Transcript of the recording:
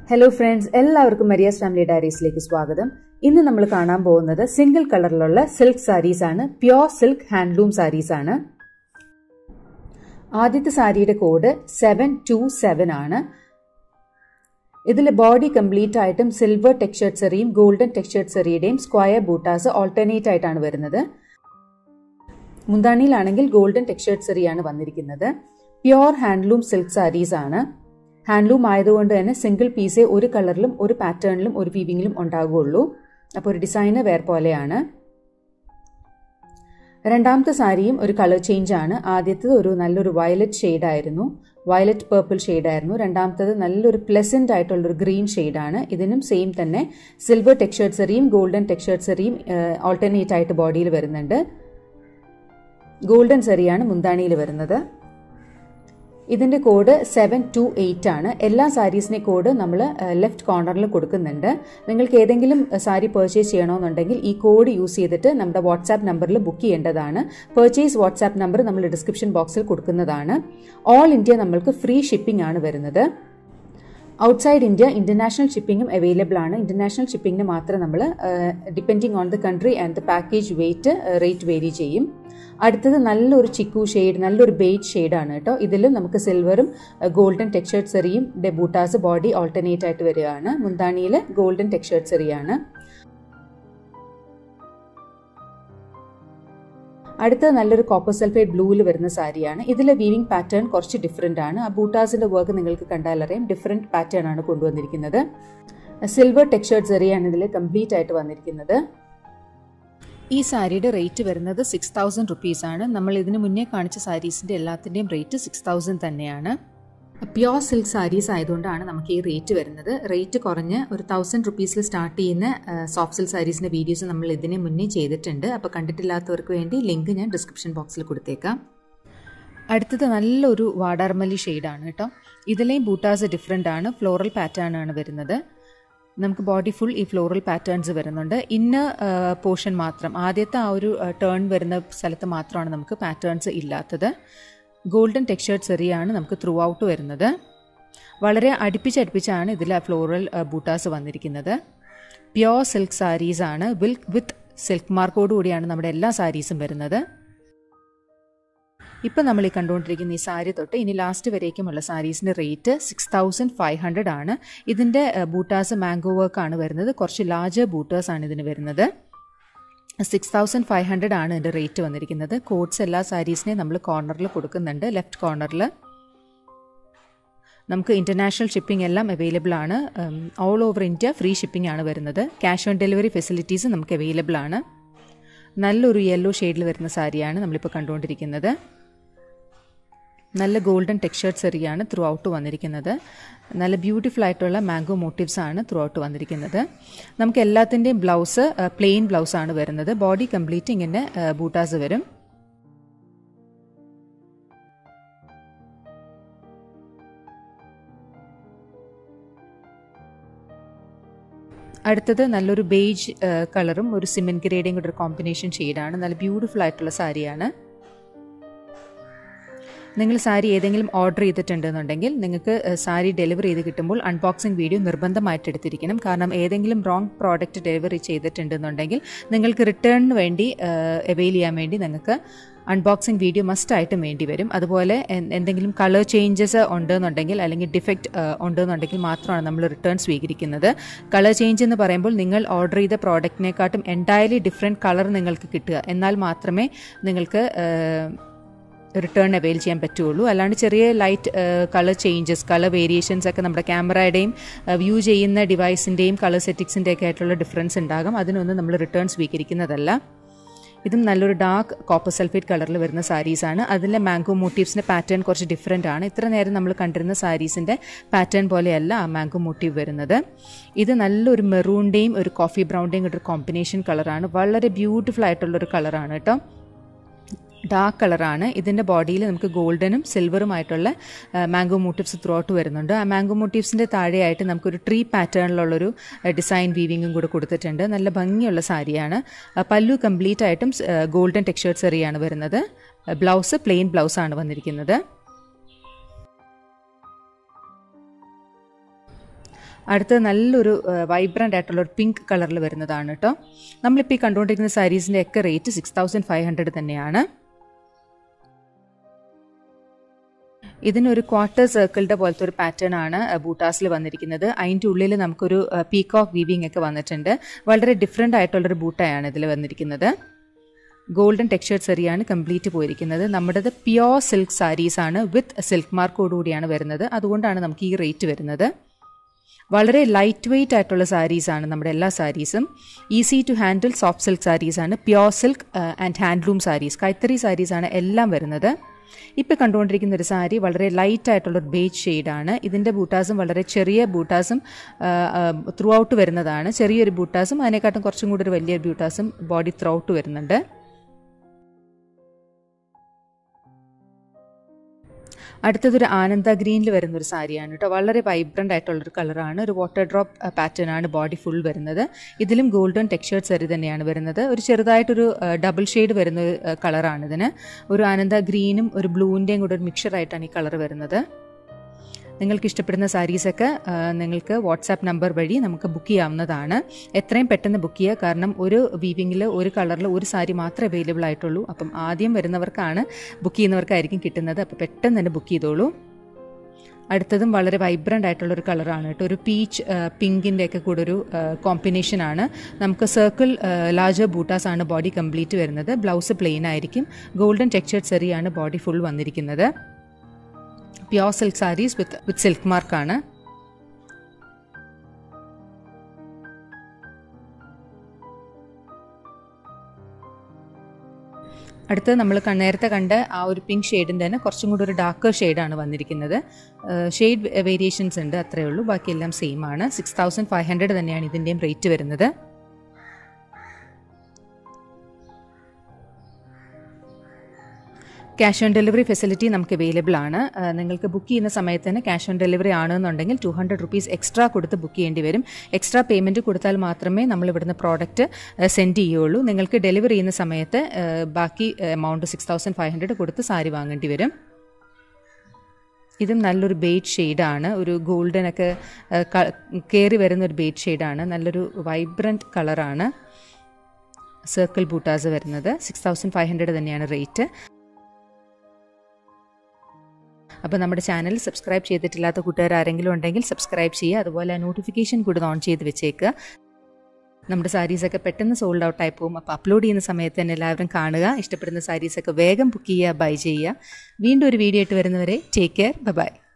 hello friends എല്ലാവർക്കും Maria's family ഡയറീസിലേക്ക് സ്വാഗതം ഇന്ന് നമ്മൾ കാണാൻ പോകുന്നത് സിംഗിൾ കളറിലുള്ള സിൽക്ക് സാരീസ് ആണ് പ്യോർ സിൽക്ക് ഹാൻഡ്ലൂം സാരീസ് ആണ് ആദ്യത്തെ സാരിയുടെ കോഡ് സെവൻ ടു സെവൻ ആണ് ഇതിൽ ബോഡി കംപ്ലീറ്റ് ആയിട്ടും സിൽവർ ടെക്സ്ചേർഡ് സെറിയും ഗോൾഡൻ ടെക്സ്ചേർഡ് സെറിയുടെയും സ്ക്വയർ ബൂട്ടാസ് ഓൾട്ടർനേറ്റ് ആയിട്ടാണ് വരുന്നത് മുന്താണിയിലാണെങ്കിൽ ഗോൾഡൻ ടെക്സ്ചേർഡ് സെറിയാണ് വന്നിരിക്കുന്നത് പ്യോർ ഹാൻഡ്ലൂം സിൽക്ക് സാരീസ് ആണ് ഹാൻഡ്ലൂം ആയതുകൊണ്ട് തന്നെ സിംഗിൾ പീസേ ഒരു കളറിലും ഒരു പാറ്റേണിലും ഒരു വീവിങ്ങിലും ഉണ്ടാകുകയുള്ളൂ അപ്പോൾ ഒരു ഡിസൈന് വേർ പോലെയാണ് രണ്ടാമത്തെ സാരിയും ഒരു കളർ ചേഞ്ച് ആണ് ആദ്യത്തത് ഒരു നല്ലൊരു വയലറ്റ് ഷെയ്ഡ് ആയിരുന്നു വയലറ്റ് പേർപ്പിൾ ഷെയ്ഡ് ആയിരുന്നു രണ്ടാമത്തത് നല്ലൊരു പ്ലസന്റ് ആയിട്ടുള്ള ഒരു ഗ്രീൻ ഷെയ്ഡാണ് ഇതിനും സെയിം തന്നെ സിൽവർ ടെക്സ്ചേർഡ് സെറിയും ഗോൾഡൻ ടെക്സ്ചേർഡ് സെറിയും ഓൾട്ടർനേറ്റ് ആയിട്ട് ബോഡിയിൽ വരുന്നുണ്ട് ഗോൾഡൻ സെറിയാണ് മുന്താണിയിൽ വരുന്നത് ഇതിന്റെ കോഡ് സെവൻ ടു എയ്റ്റ് ആണ് എല്ലാ സാരീസിന്റെ കോഡ് നമ്മൾ ലെഫ്റ്റ് കോർണറിൽ കൊടുക്കുന്നുണ്ട് നിങ്ങൾക്ക് ഏതെങ്കിലും സാരി പർച്ചേസ് ചെയ്യണമെന്നുണ്ടെങ്കിൽ ഈ കോഡ് യൂസ് ചെയ്തിട്ട് നമ്മുടെ വാട്സാപ്പ് നമ്പറിൽ ബുക്ക് ചെയ്യേണ്ടതാണ് പർച്ചേസ് വാട്സാപ്പ് നമ്പർ നമ്മൾ ഡിസ്ക്രിപ്ഷൻ ബോക്സിൽ കൊടുക്കുന്നതാണ് ഓൾ ഇന്ത്യ നമ്മൾക്ക് ഫ്രീ ഷിപ്പിംഗ് ആണ് വരുന്നത് ഔട്ട്സൈഡ് ഇന്ത്യ ഇന്റർനാഷണൽ ഷിപ്പിംഗും അവൈലബിൾ ആണ് ഇന്റർനാഷണൽ ഷിപ്പിംഗിന് മാത്രം നമ്മൾ depending on the country and the package weight rate vary ചെയ്യും അടുത്തത് നല്ലൊരു ചിക്കു ഷെയ്ഡ് നല്ലൊരു ബേജ് ഷെയ്ഡാണ് കേട്ടോ ഇതിലും നമുക്ക് സിൽവറും ഗോൾഡൻ ടെക്സ്ചേർഡ് സെറിയും ബൂട്ടാസ് ബോഡി ഓൾട്ടർനേറ്റ് ആയിട്ട് വരികയാണ് മുന്താണിയിൽ ഗോൾഡൻ ടെക്സ്ചേർഡ് സെറിയാണ് അടുത്തത് നല്ലൊരു കോപ്പർ സൾഫേറ്റ് ബ്ലൂവിൽ വരുന്ന സാരിയാണ് ഇതിലെ വീവിംഗ് പാറ്റേൺ കുറച്ച് ഡിഫറെൻ്റ് ആണ് ആ ബൂട്ടാസിൻ്റെ വർക്ക് നിങ്ങൾക്ക് കണ്ടാലറിയാം ഡിഫറെൻറ്റ് പാറ്റേൺ ആണ് കൊണ്ടുവന്നിരിക്കുന്നത് സിൽവർ ടെക്സ്ചേർഡ് സെറിയാണ് ഇതിൽ കംപ്ലീറ്റ് ആയിട്ട് വന്നിരിക്കുന്നത് ഈ സാരിയുടെ റേറ്റ് വരുന്നത് സിക്സ് തൗസൻഡ് റുപ്പീസ് ആണ് നമ്മൾ ഇതിന് മുന്നേ കാണിച്ച സാരീസിൻ്റെ എല്ലാത്തിൻ്റെയും റേറ്റ് സിക്സ് തൗസൻഡ് തന്നെയാണ് പ്യോർ സിൽക്ക് സാരീസ് ആയതുകൊണ്ടാണ് നമുക്ക് ഈ റേറ്റ് വരുന്നത് റേറ്റ് കുറഞ്ഞ് ഒരു തൗസൻഡ് റുപ്പീസിൽ സ്റ്റാർട്ട് ചെയ്യുന്ന സോഫ്റ്റ് സിൽക്ക് സാരീസിൻ്റെ വീഡിയോസ് നമ്മൾ ഇതിന് മുന്നേ ചെയ്തിട്ടുണ്ട് അപ്പോൾ കണ്ടിട്ടില്ലാത്തവർക്ക് വേണ്ടി ലിങ്ക് ഞാൻ ഡിസ്ക്രിപ്ഷൻ ബോക്സിൽ കൊടുത്തേക്കാം അടുത്തത് നല്ലൊരു വാടാർമല്ലി ഷെയ്ഡാണ് കേട്ടോ ഇതിലെയും ബൂട്ടാസ് ഡിഫറെൻ്റ് ആണ് ഫ്ലോറൽ പാറ്റേൺ ആണ് വരുന്നത് നമുക്ക് ബോഡി ഫുൾ ഈ ഫ്ലോറൽ പാറ്റേൺസ് വരുന്നുണ്ട് ഇന്ന പോർഷൻ മാത്രം ആദ്യത്തെ ആ ഒരു ടേൺ വരുന്ന സ്ഥലത്ത് മാത്രമാണ് നമുക്ക് പാറ്റേൺസ് ഇല്ലാത്തത് ഗോൾഡൻ ടെക്സ്ചേർഡ് സെറിയാണ് നമുക്ക് ത്രൂ ഔട്ട് വരുന്നത് വളരെ അടുപ്പിച്ചടുപ്പിച്ചാണ് ഇതിൽ ഫ്ലോറൽ ബൂട്ടാസ് വന്നിരിക്കുന്നത് പ്യോർ സിൽക്ക് സാരീസ് ആണ് വിൽക്ക് വിത്ത് സിൽക്ക് മാർക്കോട് കൂടിയാണ് നമ്മുടെ എല്ലാ സാരീസും വരുന്നത് ഇപ്പം നമ്മൾ ഈ കണ്ടുകൊണ്ടിരിക്കുന്ന ഈ സാരി തൊട്ട് ഇനി ലാസ്റ്റ് വരേക്കുമുള്ള സാരീസിൻ്റെ rate six thousand five hundred ആണ് ഇതിൻ്റെ ബൂട്ടാസ് മാംഗോ വർക്ക് ആണ് വരുന്നത് കുറച്ച് ലാർജർ ബൂട്ടേഴ്സ് ആണ് ഇതിന് വരുന്നത് സിക്സ് തൗസൻഡ് ഫൈവ് ഹൺഡ്രഡ് ആണ് ഇതിൻ്റെ റേറ്റ് വന്നിരിക്കുന്നത് കോഡ്സ് എല്ലാ സാരീസിനെയും നമ്മൾ കോർണറിൽ കൊടുക്കുന്നുണ്ട് ലെഫ്റ്റ് കോർണറിൽ നമുക്ക് ഇൻ്റർനാഷണൽ ഷിപ്പിംഗ് എല്ലാം അവൈലബിൾ ആണ് all over India free shipping ആണ് വരുന്നത് ക്യാഷ് ഓൺ ഡെലിവറി ഫെസിലിറ്റീസ് നമുക്ക് അവൈലബിൾ ആണ് നല്ലൊരു യെല്ലോ ഷെയ്ഡിൽ വരുന്ന സാരിയാണ് നമ്മളിപ്പോൾ കണ്ടുകൊണ്ടിരിക്കുന്നത് നല്ല ഗോൾഡൻ ടെക്സ്ചേർഡ് സെറിയാണ് ത്രൂ ഔട്ട് വന്നിരിക്കുന്നത് നല്ല ബ്യൂട്ടിഫുൾ ആയിട്ടുള്ള മാംഗോ മോട്ടീവ്സ് ആണ് ത്രൂ ഔട്ട് വന്നിരിക്കുന്നത് നമുക്ക് എല്ലാത്തിൻ്റെയും ബ്ലൗസ് പ്ലെയിൻ ബ്ലൗസ് ആണ് വരുന്നത് ബോഡി കംപ്ലീറ്റ് ഇങ്ങനെ ബൂട്ടാസ് വരും അടുത്തത് നല്ലൊരു ബേജ് കളറും ഒരു സിമെൻറ്റ് ഗ്രേഡിയും കൂടെ ഒരു കോമ്പിനേഷൻ ഷെയ്ഡാണ് നല്ല ബ്യൂട്ടിഫുൾ ആയിട്ടുള്ള സാരിയാണ് നിങ്ങൾ സാരി ഏതെങ്കിലും ഓർഡർ ചെയ്തിട്ടുണ്ടെന്നുണ്ടെങ്കിൽ നിങ്ങൾക്ക് സാരി ഡെലിവറി ചെയ്ത് കിട്ടുമ്പോൾ അൺബോക്സിംഗ് വീഡിയോ നിർബന്ധമായിട്ട് എടുത്തിരിക്കണം കാരണം ഏതെങ്കിലും റോങ് പ്രോഡക്റ്റ് ഡെലിവറി ചെയ്തിട്ടുണ്ടെന്നുണ്ടെങ്കിൽ നിങ്ങൾക്ക് റിട്ടേണിന് വേണ്ടി അവെയിൽ ചെയ്യാൻ വേണ്ടി നിങ്ങൾക്ക് അൺബോക്സിംഗ് വീഡിയോ മസ്റ്റ് ആയിട്ടും വേണ്ടി വരും അതുപോലെ എന്തെങ്കിലും കളർ ചേഞ്ചസ് ഉണ്ടെന്നുണ്ടെങ്കിൽ അല്ലെങ്കിൽ ഡിഫക്റ്റ് ഉണ്ടെന്നുണ്ടെങ്കിൽ മാത്രമാണ് നമ്മൾ റിട്ടേൺ സ്വീകരിക്കുന്നത് കളർ ചേഞ്ച് എന്ന് പറയുമ്പോൾ നിങ്ങൾ ഓർഡർ ചെയ്ത പ്രോഡക്റ്റിനെക്കാട്ടും എൻറ്റയർലി ഡിഫറെൻറ്റ് കളർ നിങ്ങൾക്ക് കിട്ടുക എന്നാൽ മാത്രമേ നിങ്ങൾക്ക് റിട്ടേൺ അവെയിൽ ചെയ്യാൻ പറ്റുള്ളൂ അല്ലാണ്ട് ചെറിയ light colour changes colour variations ഒക്കെ നമ്മുടെ ക്യാമറയുടെയും വ്യൂ ചെയ്യുന്ന ഡിവൈസിൻ്റെയും കളർ സെറ്റിങ്സിൻ്റെ ഒക്കെ ആയിട്ടുള്ള ഡിഫറൻസ് ഉണ്ടാകും അതിനൊന്നും നമ്മൾ റിട്ടേൺ സ്വീകരിക്കുന്നതല്ല ഇതും നല്ലൊരു ഡാർക്ക് കോപ്പർ സൾഫേറ്റ് കളറിൽ വരുന്ന സാരീസാണ് അതിലെ മാംഗോ മോട്ടീവ്സിൻ്റെ പാറ്റേൺ കുറച്ച് ഡിഫറെൻ്റ് ആണ് ഇത്ര നേരം നമ്മൾ കണ്ടിരുന്ന സാരീസിൻ്റെ പാറ്റേൺ പോലെയല്ല ആ മാംഗോ മോട്ടീവ് വരുന്നത് ഇത് നല്ലൊരു മെറൂണിൻ്റെയും ഒരു കോഫി ബ്രൗണിൻ്റെയും ഒരു കോമ്പിനേഷൻ കളറാണ് വളരെ ബ്യൂട്ടിഫുൾ ആയിട്ടുള്ളൊരു കളറാണ് കേട്ടോ ഡാർക്ക് കളറാണ് ഇതിൻ്റെ ബോഡിയിൽ നമുക്ക് ഗോൾഡനും സിൽവറുമായിട്ടുള്ള മാംഗോ മോട്ടീവ്സ് ത്രൂ ഔട്ട് വരുന്നുണ്ട് ആ മാംഗോ മോട്ടീവ്സിൻ്റെ താഴെയായിട്ട് നമുക്കൊരു ട്രീ പാറ്റേണിലുള്ളൊരു ഡിസൈൻ വീവിങ്ങും കൂടെ കൊടുത്തിട്ടുണ്ട് നല്ല ഭംഗിയുള്ള സാരിയാണ് പല്ലു കംപ്ലീറ്റ് ആയിട്ടും ഗോൾഡൻ ടെക്സ്ചേർഡ് സെറിയാണ് വരുന്നത് ബ്ലൗസ് പ്ലെയിൻ ബ്ലൗസാണ് വന്നിരിക്കുന്നത് അടുത്തത് നല്ലൊരു വൈബ്രൻ്റ് ആയിട്ടുള്ള ഒരു പിങ്ക് കളറിൽ വരുന്നതാണ് കേട്ടോ നമ്മളിപ്പോൾ ഈ കണ്ടുകൊണ്ടിരിക്കുന്ന സാരീസിൻ്റെ ഒക്കെ rate six thousand five hundred തന്നെയാണ് ഇതിനൊരു ക്വാർട്ടർ സർക്കിളിൻ്റെ പോലത്തെ ഒരു പാറ്റേൺ ആണ് ബൂട്ടാസിൽ വന്നിരിക്കുന്നത് അതിൻ്റെ ഉള്ളിൽ നമുക്കൊരു പീകോക്ക് വീവിംഗ് ഒക്കെ വന്നിട്ടുണ്ട് വളരെ ഡിഫറെൻ്റ് ആയിട്ടുള്ളൊരു ബൂട്ടയാണ് ഇതിൽ വന്നിരിക്കുന്നത് ഗോൾഡൻ ടെക്സ്ചർ സെറിയാണ് കംപ്ലീറ്റ് പോയിരിക്കുന്നത് നമ്മുടേത് പ്യോർ സിൽക്ക് സാരീസ് ആണ് വിത്ത് സിൽക്ക് മാർക്കോടുകൂടിയാണ് വരുന്നത് അതുകൊണ്ടാണ് നമുക്ക് ഈ റേറ്റ് വരുന്നത് വളരെ ലൈറ്റ് വെയ്റ്റ് ആയിട്ടുള്ള സാരീസാണ് നമ്മുടെ എല്ലാ സാരീസും easy to handle soft silk സാരീസാണ് pure silk and handloom sarees കൈത്തറി സാരീസാണ് എല്ലാം വരുന്നത് ഇപ്പോൾ കണ്ടുകൊണ്ടിരിക്കുന്ന ഒരു സാരി വളരെ ലൈറ്റ് ആയിട്ടുള്ള ഒരു ബേജ് ഷെയ്ഡാണ് ഇതിൻ്റെ ബൂട്ടാസും വളരെ ചെറിയ ബൂട്ടാസും ത്രൂ ഔട്ട് വരുന്നതാണ് ചെറിയൊരു ബൂട്ടാസും അതിനെക്കാട്ടും കുറച്ചും കൂടി ഒരു വലിയൊരു ബൂട്ടാസും ബോഡി ത്രൂ ഔട്ട് വരുന്നുണ്ട് അടുത്തതൊരു ആനന്ദ ഗ്രീനിൽ വരുന്ന ഒരു സാരിയാണ് കേട്ടോ വളരെ വൈബ്രൻ്റ് ആയിട്ടുള്ളൊരു കളറാണ് ഒരു വാട്ടർ ഡ്രോപ്പ് പാറ്റേൺ ആണ് ബോഡി ഫുൾ വരുന്നത് ഇതിലും ഗോൾഡൻ ടെക്സ്ചേർഡ് സാരി തന്നെയാണ് വരുന്നത് ഒരു ചെറുതായിട്ടൊരു ഡബിൾ ഷെയ്ഡ് വരുന്ന ഒരു കളറാണ് ഇതിന് ഒരു ആനന്ദ ഗ്രീനും ഒരു ബ്ലൂവിൻ്റെയും കൂടെ ഒരു മിക്സറായിട്ടാണ് ഈ കളർ വരുന്നത് നിങ്ങൾക്ക് ഇഷ്ടപ്പെടുന്ന സാരീസൊക്കെ നിങ്ങൾക്ക് വാട്സാപ്പ് നമ്പർ വഴി നമുക്ക് ബുക്ക് ചെയ്യാവുന്നതാണ് എത്രയും പെട്ടെന്ന് ബുക്ക് ചെയ്യുക കാരണം ഒരു വീവിങ്ങിൽ ഒരു കളറിൽ ഒരു സാരി മാത്രമേ അവൈലബിൾ ആയിട്ടുള്ളൂ അപ്പം ആദ്യം വരുന്നവർക്കാണ് ബുക്ക് ചെയ്യുന്നവർക്കായിരിക്കും കിട്ടുന്നത് അപ്പോൾ പെട്ടെന്ന് തന്നെ ബുക്ക് ചെയ്തോളൂ അടുത്തതും വളരെ വൈബ്രൻ്റ് ആയിട്ടുള്ളൊരു കളറാണ് കേട്ടോ ഒരു പീച്ച് പിങ്കിൻ്റെ ഒക്കെ കൂടെ ഒരു കോമ്പിനേഷനാണ് നമുക്ക് സർക്കിൾ ലാർജർ ബൂട്ടാസ് ആണ് ബോഡി കംപ്ലീറ്റ് വരുന്നത് ബ്ലൗസ് പ്ലെയിൻ ആയിരിക്കും ഗോൾഡൻ ടെക്സ്ചേർഡ് സെറിയാണ് ബോഡി ഫുൾ വന്നിരിക്കുന്നത് pure silk sarees with with silk മാർക്കാണ് അടുത്ത് നമ്മൾ നേരത്തെ കണ്ട ആ ഒരു പിങ്ക് ഷെയ്ഡിൻ്റെ തന്നെ കുറച്ചും കൂടി ഒരു ഡാർക്കർ ഷെയ്ഡാണ് വന്നിരിക്കുന്നത് ഷെയ്ഡ് വേരിയേഷൻസ് ഉണ്ട് അത്രയേ ഉള്ളൂ ബാക്കിയെല്ലാം സെയിം ആണ് സിക്സ് തൗസൻഡ് ഫൈവ് ഹൺഡ്രഡ് തന്നെയാണ് ഇതിൻ്റെയും റേറ്റ് വരുന്നത് ക്യാഷ് ഓൺ ഡെലിവറി ഫെസിലിറ്റി നമുക്ക് അവൈലബിൾ ആണ് നിങ്ങൾക്ക് ബുക്ക് ചെയ്യുന്ന സമയത്ത് തന്നെ ക്യാഷ് ഓൺ ഡെലിവറി ആണെന്നുണ്ടെങ്കിൽ ടു ഹൺഡ്രഡ് റുപ്പീസ് എക്സ്ട്രാ കൊടുത്ത് ബുക്ക് ചെയ്യേണ്ടി വരും എക്സ്ട്രാ പേയ്മെൻറ്റ് കൊടുത്താൽ മാത്രമേ നമ്മൾ ഇവിടുന്ന് പ്രോഡക്റ്റ് സെൻഡ് ചെയ്യുള്ളൂ നിങ്ങൾക്ക് ഡെലിവറി ചെയ്യുന്ന സമയത്ത് ബാക്കി amount six thousand five hundred കൊടുത്ത് സാരി വാങ്ങേണ്ടി വരും ഇതും നല്ലൊരു ബേറ്റ് ഷെയ്ഡാണ് ഒരു ഗോൾഡൻ ഒക്കെ കയറി വരുന്ന ഒരു ബേറ്റ് ഷെയ്ഡാണ് നല്ലൊരു വൈബ്രൻറ്റ് കളറാണ് സർക്കിൾ ബൂട്ടാസ് വരുന്നത് സിക്സ് തൗസൻഡ് ഫൈവ് ഹൺഡ്രഡ് തന്നെയാണ് റേറ്റ് അപ്പോൾ നമ്മുടെ ചാനൽ സബ്സ്ക്രൈബ് ചെയ്തിട്ടില്ലാത്ത കൂട്ടുകാർ ആരെങ്കിലും ഉണ്ടെങ്കിൽ സബ്സ്ക്രൈബ് ചെയ്യുക അതുപോലെ നോട്ടിഫിക്കേഷൻ കൂടി ഓൺ ചെയ്ത് വെച്ചേക്കുക നമ്മുടെ സാരീസൊക്കെ പെട്ടെന്ന് സോൾഡ് ഔട്ട് ആയി പോകും അപ്പോൾ അപ്ലോഡ് ചെയ്യുന്ന സമയത്ത് തന്നെ എല്ലാവരും കാണുക ഇഷ്ടപ്പെടുന്ന സാരീസൊക്കെ വേഗം ബുക്ക് ചെയ്യുക ബൈ ചെയ്യുക വീണ്ടും ഒരു വീഡിയോ ആയിട്ട് വരുന്നവരെ ടേക്ക് കെയർ ബൈ